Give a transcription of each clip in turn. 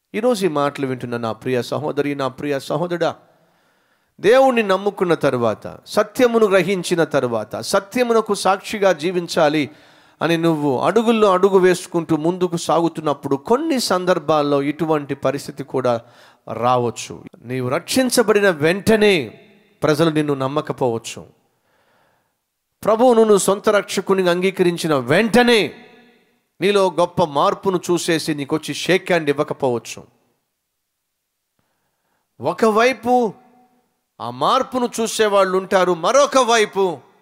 ఈరోజు ఈ మాటలు వింటున్న నా ప్రియ సహోదరి నా ప్రియ సహోదరుడా దేవుణ్ణి నమ్ముకున్న తరువాత సత్యమును గ్రహించిన తరువాత సత్యమునకు సాక్షిగా జీవించాలి అని నువ్వు అడుగుల్లో అడుగు వేసుకుంటూ ముందుకు సాగుతున్నప్పుడు కొన్ని సందర్భాల్లో ఇటువంటి పరిస్థితి కూడా రావచ్చు నీవు రక్షించబడిన వెంటనే ప్రజలు నిన్ను నమ్మకపోవచ్చు ప్రభువును నువ్వు సొంత రక్షకుని అంగీకరించిన వెంటనే నీలో గొప్ప మార్పును చూసేసి నీకొచ్చి షేక్ హ్యాండ్ ఇవ్వకపోవచ్చు ఒకవైపు ఆ మార్పును చూసేవాళ్ళు ఉంటారు మరొక వైపు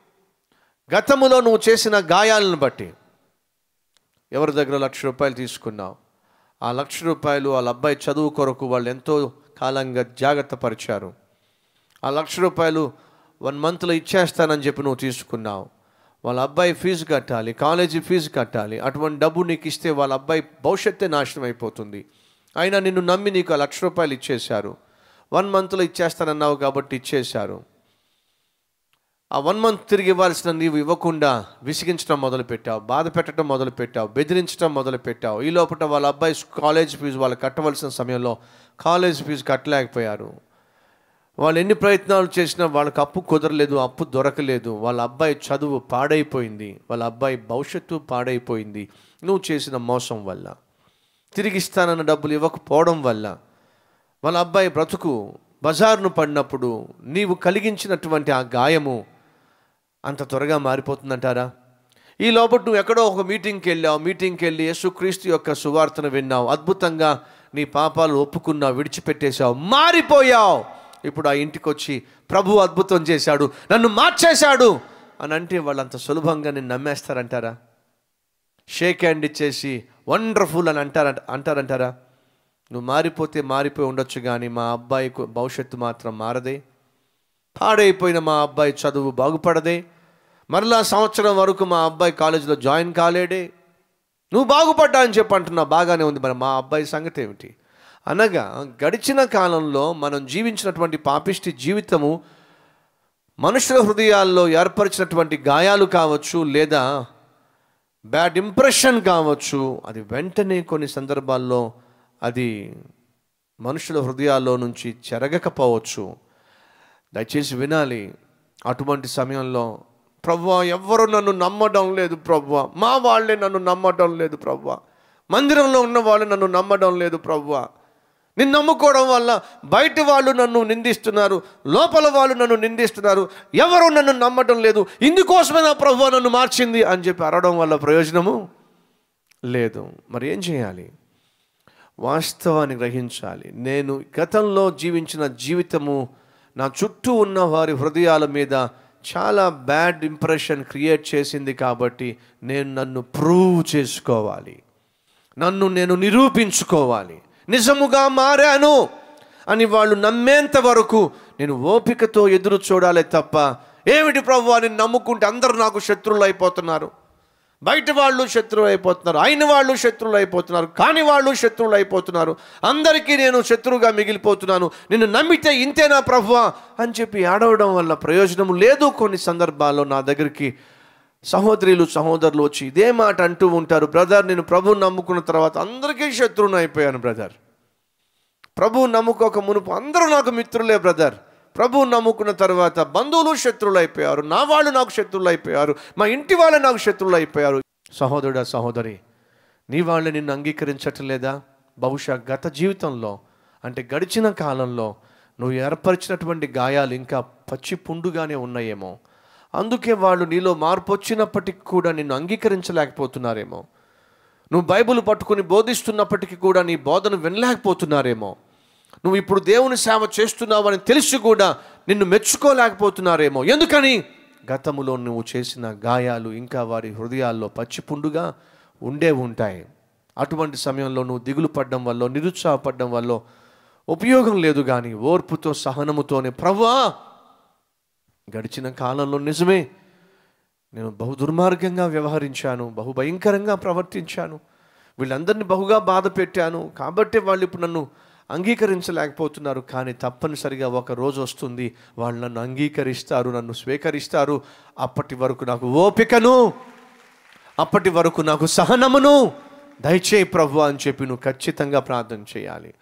గతములో నువ్వు చేసిన గాయాలను బట్టి ఎవరి దగ్గర లక్ష రూపాయలు తీసుకున్నావు ఆ లక్ష రూపాయలు వాళ్ళ అబ్బాయి చదువు కొరకు వాళ్ళు ఎంతో కాలంగా జాగ్రత్త పరిచారు ఆ లక్ష రూపాయలు వన్ మంత్లో ఇచ్చేస్తానని చెప్పి నువ్వు తీసుకున్నావు వాళ్ళ అబ్బాయి ఫీజు కట్టాలి కాలేజీ ఫీజు కట్టాలి అటువంటి డబ్బు నీకు ఇస్తే వాళ్ళ అబ్బాయి భవిష్యత్తే నాశనం అయిపోతుంది అయినా నిన్ను నమ్మి నీకు ఆ లక్ష రూపాయలు ఇచ్చేశారు వన్ మంత్లో ఇచ్చేస్తానన్నావు కాబట్టి ఇచ్చేశారు ఆ వన్ మంత్ తిరిగి ఇవ్వాల్సిన నీవు ఇవ్వకుండా విసిగించడం మొదలుపెట్టావు బాధ పెట్టడం మొదలుపెట్టావు బెదిరించడం మొదలుపెట్టావు ఈ లోపల వాళ్ళ అబ్బాయి కాలేజ్ ఫీజు వాళ్ళు కట్టవలసిన సమయంలో కాలేజ్ ఫీజు కట్టలేకపోయారు వాళ్ళు ఎన్ని ప్రయత్నాలు చేసినా వాళ్ళకి అప్పు కుదరలేదు అప్పు దొరకలేదు వాళ్ళ అబ్బాయి చదువు పాడైపోయింది వాళ్ళ అబ్బాయి భవిష్యత్తు పాడైపోయింది నువ్వు చేసిన మోసం వల్ల తిరిగి ఇస్తానన్న డబ్బులు ఇవ్వకపోవడం వల్ల వాళ్ళ అబ్బాయి బ్రతుకు బజారును పడినప్పుడు నీవు కలిగించినటువంటి ఆ గాయము అంత త్వరగా మారిపోతుందంటారా ఈ లోపల నువ్వు ఎక్కడో ఒక మీటింగ్కి వెళ్ళావు మీటింగ్కి వెళ్ళి యేసుక్రీస్తు యొక్క సువార్తను విన్నావు అద్భుతంగా నీ పాపాలు ఒప్పుకున్నావు విడిచిపెట్టేశావు మారిపోయావు ఇప్పుడు ఆ ఇంటికి వచ్చి ప్రభు అద్భుతం చేశాడు నన్ను మార్చేశాడు అని అంటే వాళ్ళు అంత సులభంగా నేను నమ్మేస్తారంటారా షేక్ హ్యాండ్ ఇచ్చేసి వండర్ఫుల్ అని అంటార అంటారంటారా నువ్వు మారిపోతే మారిపోయి ఉండొచ్చు కానీ మా అబ్బాయికు భవిష్యత్తు మాత్రం మారదే పాడైపోయిన మా అబ్బాయి చదువు బాగుపడదే మరలా సంవత్సరం వరకు మా అబ్బాయి కాలేజీలో జాయిన్ కాలేడే నువ్వు బాగుపడ్డా అని చెప్పి అంటున్నావు బాగానే ఉంది మరి మా అబ్బాయి సంగతి ఏమిటి అనగా గడిచిన కాలంలో మనం జీవించినటువంటి పాపిష్టి జీవితము మనుషుల హృదయాల్లో ఏర్పరిచినటువంటి గాయాలు కావచ్చు లేదా బ్యాడ్ ఇంప్రెషన్ కావచ్చు అది వెంటనే కొన్ని సందర్భాల్లో అది మనుషుల హృదయాల్లో నుంచి చెరగకపోవచ్చు దయచేసి వినాలి అటువంటి సమయంలో ప్రవ్వా ఎవ్వరు నన్ను నమ్మడం లేదు ప్రవ్వా మా వాళ్ళే నన్ను నమ్మడం లేదు ప్రవ్వా మందిరంలో ఉన్న వాళ్ళు నన్ను నమ్మడం లేదు ప్రవ్వా నిన్ను నమ్ముకోవడం వల్ల బయట వాళ్ళు నన్ను నిందిస్తున్నారు లోపల వాళ్ళు నన్ను నిందిస్తున్నారు ఎవరు నన్ను నమ్మడం లేదు ఇందుకోసమే నా ప్రభు నన్ను మార్చింది అని చెప్పి అరవడం వల్ల ప్రయోజనము లేదు మరి ఏం చేయాలి వాస్తవాన్ని గ్రహించాలి నేను గతంలో జీవించిన జీవితము నా చుట్టూ ఉన్న వారి హృదయాల మీద చాలా బ్యాడ్ ఇంప్రెషన్ క్రియేట్ చేసింది కాబట్టి నేను నన్ను ప్రూవ్ చేసుకోవాలి నన్ను నేను నిరూపించుకోవాలి నిజముగా మారాను అని వాళ్ళు నమ్మేంత వరకు నేను ఓపికతో ఎదురు చూడాలి తప్ప ఏమిటి ప్రభు అని నమ్ముకుంటే అందరూ నాకు శత్రువులు అయిపోతున్నారు బయట వాళ్ళు శత్రువులు అయిపోతున్నారు అయిన వాళ్ళు శత్రువులు అయిపోతున్నారు కాని వాళ్ళు శత్రువులు అయిపోతున్నారు అందరికీ నేను శత్రువుగా మిగిలిపోతున్నాను నిన్ను నమ్మితే ఇంతేనా ప్రభువా అని చెప్పి ఏడవడం వల్ల ప్రయోజనం లేదు కొన్ని సందర్భాల్లో నా దగ్గరికి సహోదరులు సహోదరులు వచ్చి ఇదే మాట అంటూ ఉంటారు బ్రదర్ నేను ప్రభువు నమ్ముకున్న తర్వాత అందరికీ శత్రువుని అయిపోయాను బ్రదర్ ప్రభువు నమ్ముకోక మునుపు అందరూ నాకు మిత్రులే బ్రదర్ ప్రభువు నమ్ముకున్న తర్వాత బంధువులు శత్రువులు అయిపోయారు నా వాళ్ళు నాకు శత్రువులు అయిపోయారు మా ఇంటి వాళ్ళే నాకు శత్రువులు అయిపోయారు సహోదరుడా సహోదరి నీ వాళ్ళే నిన్ను అంగీకరించటం లేదా బహుశా గత జీవితంలో అంటే గడిచిన కాలంలో నువ్వు ఏర్పరిచినటువంటి గాయాలు ఇంకా పచ్చి పుండుగానే ఉన్నాయేమో అందుకే వాళ్ళు నీలో మార్పు వచ్చినప్పటికి కూడా నిన్ను అంగీకరించలేకపోతున్నారేమో నువ్వు బైబిల్ పట్టుకుని బోధిస్తున్నప్పటికీ కూడా నీ బోధన వినలేకపోతున్నారేమో నువ్వు ఇప్పుడు దేవుని సేవ చేస్తున్నావు అని తెలిసి కూడా నిన్ను మెచ్చుకోలేకపోతున్నారేమో ఎందుకని గతములో నువ్వు చేసిన గాయాలు ఇంకా వారి హృదయాల్లో పచ్చిపుండుగా ఉండే ఉంటాయి అటువంటి సమయంలో నువ్వు దిగులు పడడం వల్ల నిరుత్సాహపడడం వల్ల ఉపయోగం లేదు కానీ ఓర్పుతో సహనముతోనే ప్రవ్వా గడిచిన కాలంలో నిజమే నేను బహు దుర్మార్గంగా వ్యవహరించాను బహు భయంకరంగా ప్రవర్తించాను వీళ్ళందరినీ బహుగా బాధ పెట్టాను కాబట్టి వాళ్ళు ఇప్పుడు నన్ను అంగీకరించలేకపోతున్నారు కానీ తప్పనిసరిగా ఒక రోజు వస్తుంది వాళ్ళు నన్ను అంగీకరిస్తారు నన్ను స్వీకరిస్తారు అప్పటి వరకు నాకు ఓపికను అప్పటి వరకు నాకు సహనమును దయచేయి ప్రభు అని చెప్పి నువ్వు ఖచ్చితంగా ప్రార్థన చేయాలి